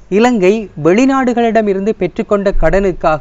இலங்கை வெளிநாடுகளிடமிருந்து பெற்றுக்கொண்ட கடனுக்காக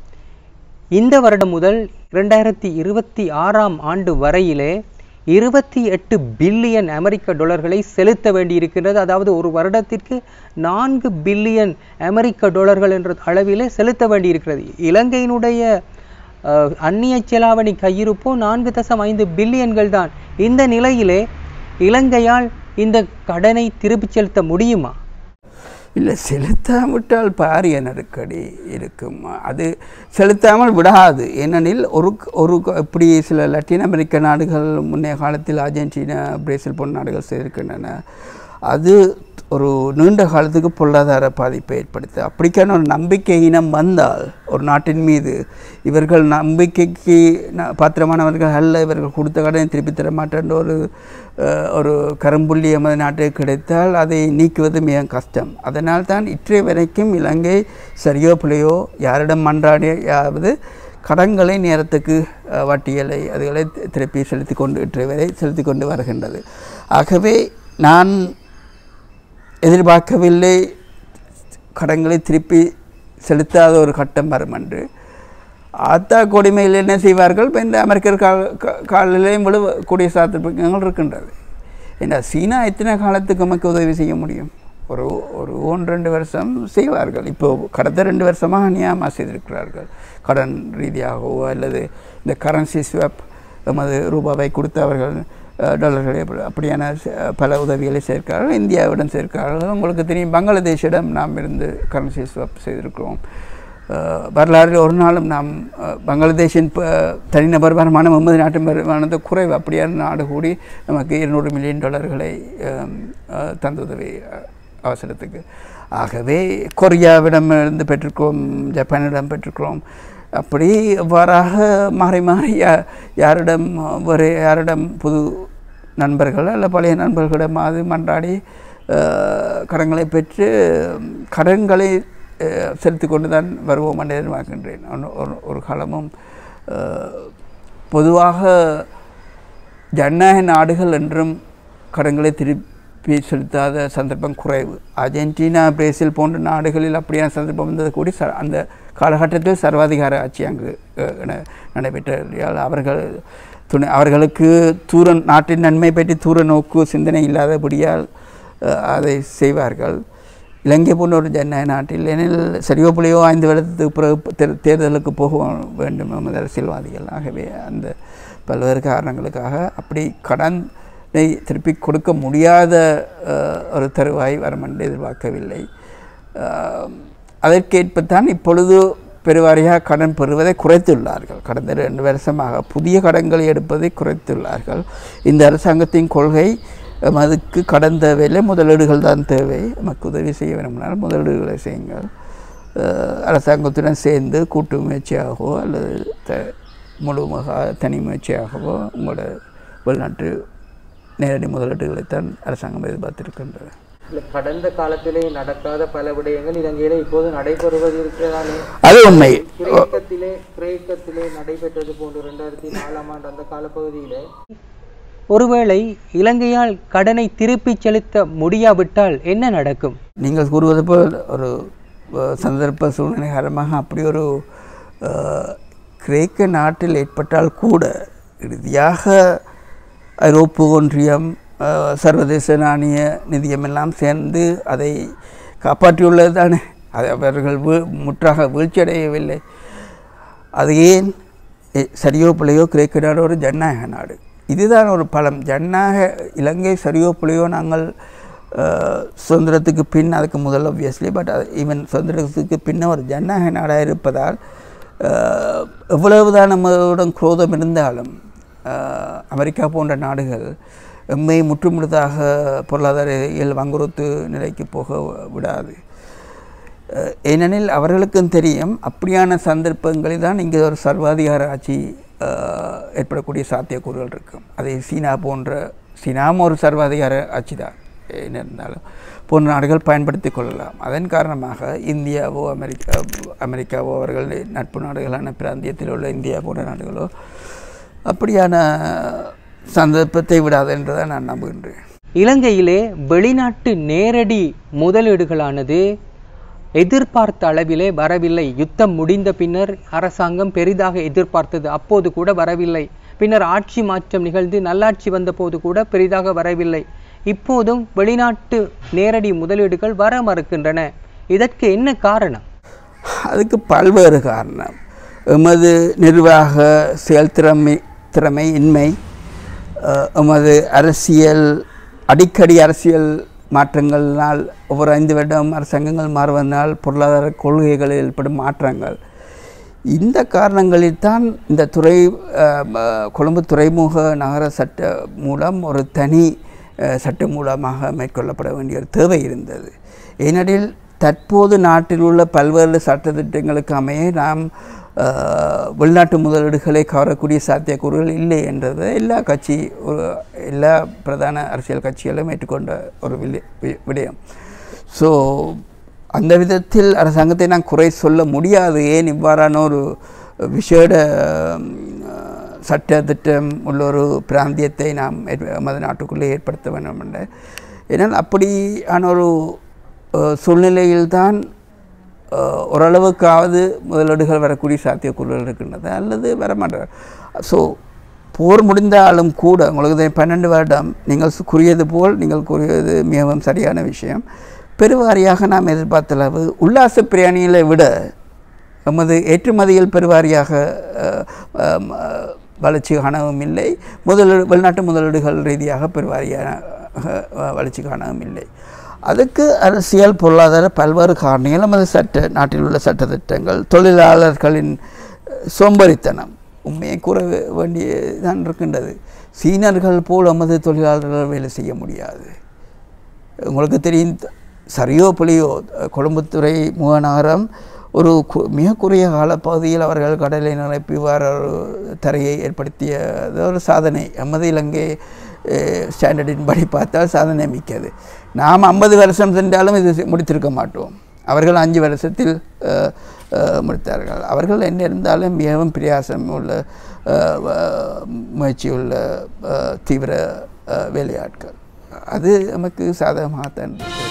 இந்த வருடம் முதல் இரண்டாயிரத்தி இருபத்தி ஆறாம் ஆண்டு வரையிலே இருபத்தி எட்டு பில்லியன் அமெரிக்க டாலர்களை செலுத்த வேண்டியிருக்கின்றது அதாவது ஒரு வருடத்திற்கு நான்கு பில்லியன் அமெரிக்க டாலர்கள் என்ற அளவிலே செலுத்த வேண்டியிருக்கிறது இலங்கையினுடைய அஹ், அந்நிய செலாவணி கையிருப்போ நான்கு தசம் ஐந்து பில்லியன்கள் தான் இந்த நிலையிலே இலங்கையால் இந்த கடனை திருப்பிச் செலுத்த முடியுமா இல்லை செலுத்தாவிட்டால் பாரிய நெருக்கடி இருக்கும் அது செலுத்தாமல் விடாது ஏனெனில் ஒரு ஒரு க- இப்படி சில லத்தீன் அமெரிக்க நாடுகள் முன்னைய காலத்தில் அர்ஜென்டினா பிரேசில் போன்ற நாடுகள் செய்திருக்கின்றன அது ஒரு நீண்ட காலத்துக்கு பொருளாதார பாதிப்பை ஏற்படுத்து அப்படிக்கான ஒரு நம்பிக்கை இனம் வந்தால் ஒரு நாட்டின் மீது இவர்கள் நம்பிக்கைக்கு ந- பாத்திரமானவர்கள் அல்ல இவர்கள் கொடுத்த கடனை திருப்பி தர மாட்டேன்ற ஒரு அஹ், ஒரு கரும்புள்ளி எமது நாட்டுக்கு கிடைத்தால் அதை நீக்குவது மிக கஷ்டம் அதனால் தான் இற்றைய வரைக்கும் இலங்கை சரியோ பிழையோ யாரிடம் மன்றாடியாவது கடன்களை நேரத்துக்கு அஹ், வட்டிகளை அதுகளை தி- திருப்பி செலுத்தி கொண்டு இற்றைய வரை செலுத்தி கொண்டு வருகின்றது ஆகவே நான் எதிர்பார்க்கவில்லை கடன்களை திருப்பி செலுத்தாத ஒரு கட்டம் வரும் என்று ஆத்தா கொடுமையில் என்ன செய்வார்கள் இப்போ இந்த அமெரிக்கர் கால கா- காலிலேயும் விழு கூடிய சாத்திரங்கள் இருக்கின்றது ஏன்னா சீனா எத்தனை காலத்துக்கு நமக்கு உதவி செய்ய முடியும் ஒரு ஒரு ஒன்று ரெண்டு வருஷம் செய்வார்கள் இப்போ கடந்த ரெண்டு வருஷமாக நியாமா செய்திருக்கிறார்கள் கடன் ரீதியாகவோ அல்லது இந்த கரன்சி ஸ்வாப் எமது ரூபாவை கொடுத்து அவர்கள் அஹ், டாலர்களை அப்படி- அப்படியான ச- பல உதவிகளை சேர்க்கிறார்கள் இந்தியாவிடம் சேர்க்கிறார்கள் உங்களுக்கு தெரியும் பங்களாதேஷிடம் நாம் இருந்து கரன்சி ஸ்வாப் செய்திருக்கிறோம் அஹ், வரலாறில் ஒரு நாளும் நாம் அஹ், பங்களாதேஷின் ப- தனிநபர் வருமானம் ஒன்பது நாட்டு வருமானத்தை குறைவு அப்படியான நாடு கூடி நமக்கு இருநூறு மில்லியன் டாலர்களை அஹ், அஹ், தந்துதவி அஹ், அவசரத்துக்கு ஆகவே கொரியாவிடம் இருந்து பெற்றுக்கிறோம் ஜப்பானிடம் பெற்றுக்கிறோம் அப்படி இவ்வாறாக மாறி மாறி யா யாரிடம் வேறு யாரிடம் புது நண்பர்கள் அல்ல பழைய நண்பர்களிடமாவது மன்றாடி அஹ், கடன்களை பெற்று கடன்களை அஹ், செலுத்தி கொண்டு தான் வருவோம் என்று எதிர்பார்க்கின்றேன் ஒரு- ஒரு- ஒரு காலமும் அஹ், பொதுவாக ஜனநாயக நாடுகள் என்றும் கடன்களை திருப்பி செலுத்தாத சந்தர்ப்பம் குறைவு அர்ஜென்டினா பிரேசில் போன்ற நாடுகளில் அப்படியான சந்தர்ப்பம் வந்தது கூடி ச அந்த காலகட்டத்தில் சர்வாதிகார ஆட்சி அங்கு அஹ், ந- நடைபெற்றதால் அவர்கள் துணை அவர்களுக்கு தூர நாட்டின் நன்மை பற்றி தூர நோக்கு சிந்தனை இல்லாதபடியால் அஹ், அதை செய்வார்கள் இலங்கை போன்ற ஒரு ஜனநாயக நாட்டில் ஏனெனில் சரியோ புள்ளியோ ஐந்து வருடத்துக்கு பிறகு தேர்- தேர்தலுக்கு போக வேண்டும் நமது அரசியல்வாதிகள் ஆகவே அந்த பல்வேறு காரணங்களுக்காக அப்படி கடனை திருப்பி கொடுக்க முடியாத அஹ், ஒரு தருவாய் வரும் என்று எதிர்பார்க்கவில்லை அஹ், அதற்கேற்பத்தான் இப்பொழுது பெருவாரியாக கடன் பெறுவதை குறைத்துள்ளார்கள் கடந்த ரெண்டு வருஷமாக புதிய கடன்களை எடுப்பதை குறைத்துள்ளார்கள் இந்த அரசாங்கத்தின் கொள்கை அஹ், அதுக்கு கடன் தேவையில்லை முதலீடுகள் தான் தேவை நமக்கு உதவி செய்ய வேணும்னால் முதலீடுகளை செய்யுங்கள் அஹ், அரசாங்கத்துடன் சேர்ந்து கூட்டு முயற்சியாகவோ அல்லது த முழுமுக தனி முயற்சியாகவோ உங்களோட வெளிநாட்டு நேரடி முதலீடுகளைத்தான் அரசாங்கம் எதிர்பார்த்திருக்கின்றது இல்ல கடந்த காலத்திலே நடக்காத பல விடயங்கள் இலங்கையில இப்போது நடைபெறுவது இருக்கிறதானே அது உண்மை கிரேக்கத்திலே கிரேக்கத்திலே நடைபெற்றது போன்று ரெண்டாயிரத்தி நாலாம் ஆண்டு அந்த காலப்பகுதியிலே ஒருவேளை இலங்கையால் கடனை திருப்பிச் செலுத்த முடியாவிட்டால் என்ன நடக்கும் நீங்கள் கூறுவது போல் ஒரு அஹ், சந்தர்ப்ப சூழ்நிலை காரணமாக அப்படி ஒரு அஹ், கிரேக்க நாட்டில் ஏற்பட்டால் கூட இறுதியாக ஐரோப்பு ஒன்றியம் அஹ், சர்வதேச நாணய நிதியம் எல்லாம் சேர்ந்து அதை காப்பாற்றியுள்ளது தானே அது அவர்கள் வீ முற்றாக வீழ்ச்சியடையவில்லை அது ஏன் எ- சரியோ பிள்ளையோ கிரேக்க நாடு ஒரு ஜனநாயக நாடு இதுதான் ஒரு பலம் ஜனநாயக இலங்கை சரியோ பிள்ளையோ நாங்கள் அஹ், சுதந்திரத்துக்கு பின் அதுக்கு முதல் obviously பட் ஈவன் சுதந்திரத்துக்கு பின்ன ஒரு ஜனநாயக நாடாக இருப்பதால் அஹ், எவ்வளவுதான் நம்மளுடன் குரோதம் இருந்தாலும் அஹ், அமெரிக்கா போன்ற நாடுகள் எம்மை முற்றுமுழுதாக பொருளாதார இயல் வங்குறுத்து நிலைக்கு போக விடாது அஹ் ஏனெனில் அவர்களுக்கும் தெரியும் அப்படியான சந்தர்ப்பங்களில் தான் இங்கே ஒரு சர்வாதிகார ஆட்சி அஹ், ஏற்படக்கூடிய சாத்தியக்கூறுகள் இருக்கும் அதை சீனா போன்ற சீனாவும் ஒரு சர்வாதிகார ஆட்சி தான் என்ன இருந்தாலும் போன்ற நாடுகள் பயன்படுத்தி கொள்ளலாம் அதன் காரணமாக இந்தியாவோ அமெரிக்கா அமெரிக்காவோ அவர்கள் நட்பு நாடுகளான பிராந்தியத்தில் உள்ள இந்தியா போன்ற நாடுகளோ அப்படியான சந்தர்ப்பத்தை விடாது என்றுதான் நான் நம்புகின்றேன் இலங்கையிலே வெளிநாட்டு நேரடி முதலீடுகளானது எதிர்பார்த்த அளவிலே வரவில்லை யுத்தம் முடிந்த பின்னர் அரசாங்கம் பெரிதாக எதிர்பார்த்தது அப்போது கூட வரவில்லை பின்னர் ஆட்சி மாற்றம் நிகழ்ந்து நல்லாட்சி வந்தபோது கூட பெரிதாக வரவில்லை இப்போதும் வெளிநாட்டு நேரடி முதலீடுகள் வர மறுக்கின்றன இதற்கு என்ன காரணம் அதுக்கு பல்வேறு காரணம் எமது நிர்வாக செயல்திறமை திறமை இன்மை அஹ், எமது அரசியல் அடிக்கடி அரசியல் மாற்றங்களினால் ஒவ்வொரு ஐந்து வருடம் அரசாங்கங்கள் மாறுவதனால் பொருளாதார கொள்கைகளில் ஏற்படும் மாற்றங்கள் இந்த காரணங்களில் தான் இந்த துறை அஹ், ம- கொழும்பு துறைமுக நகர சட்ட மூலம் ஒரு தனி அஹ், சட்டம் மூலமாக மேற்கொள்ளப்பட வேண்டிய ஒரு தேவை இருந்தது ஏனெனில் தற்போது நாட்டில் உள்ள பல்வேறு சட்டத்திட்டங்களுக்கு அமைய நாம் அஹ், வெளிநாட்டு முதலீடுகளை கவரக்கூடிய சாத்தியக்கூறுகள் இல்லை என்றது எல்லா கட்சி ஒரு எல்லா பிரதான அரசியல் கட்சிகளும் ஏற்றுக்கொண்ட ஒரு விலை- வி- விடயம் ஸோ அந்த விதத்தில் அரசாங்கத்தை நான் குறை சொல்ல முடியாது ஏன் இவ்வாறான ஒரு விசேட ம், சட்ட திட்டம் உள்ள ஒரு பிராந்தியத்தை நாம் ஏற்ப- எமது நாட்டுக்குள்ளே ஏற்படுத்த வேண்டும் என்று ஏன்னால் அப்படியான ஒரு அஹ், சூழ்நிலையில்தான் அஹ், ஓரளவுக்காவது முதலீடுகள் வரக்கூடிய சாத்தியக்கூறுகள் இருக்கின்றது அல்லது வரமாட்டார் ஸோ போர் முடிந்தாலும் கூட உங்களுக்கு தெரியும், பன்னெண்டு வருடம் நீங்கள் சு- கூறியது போல் நீங்கள் கூறியது மிகவும் சரியான விஷயம் பெருவாரியாக நாம் எதிர்பார்த்த அளவு உல்லாச பிரயாணிகளை விட நமது ஏற்றுமதியில் பெருவாரியாக அஹ், அஹ், அஹ், வளர்ச்சி காணவும் இல்லை முதலீடு வெளிநாட்டு முதலீடுகள் ரீதியாக பெருவாரியாக அஹ், வளர்ச்சி காணவும் இல்லை அதுக்கு அரசியல் பொருளாதார பல்வேறு காரணிகள் நமது சட்ட நாட்டில் உள்ள சட்டத்திட்டங்கள் தொழிலாளர்களின் அஹ், சோம்பேறித்தனம் உண்மையை கூற வே- வேண்டியதான் இருக்கின்றது சீனர்கள் போல் நமது தொழிலாளர்கள் வேலை செய்ய முடியாது உங்களுக்கு தெரியும் த- சரியோ புலியோ அஹ், கொழும்புத்துறை முகநகரம் ஒரு கு- மிக குறுகிய காலப்பகுதியில் அவர்கள் கடலை நிரப்பி வர ஒரு தரையை ஏற்படுத்திய அது ஒரு சாதனை எமது இலங்கை அஹ், ஸ்டாண்டர்டின் படி பார்த்தால் சாதனை மிக்கது நாம் ஐம்பது வருஷம் சென்றாலும் இது செ- முடித்திருக்க மாட்டோம் அவர்கள் அஞ்சு வருஷத்தில் அஹ், அஹ், முடித்தார்கள் அவர்கள் என்ன இருந்தாலும் மிகவும் பிரயாசம் உள்ள அஹ், வ- முயற்சி உள்ள அஹ், தீவிர அஹ், வேலையாட்கள் அது நமக்கு சாதகமாகத்தான் இருக்கிறது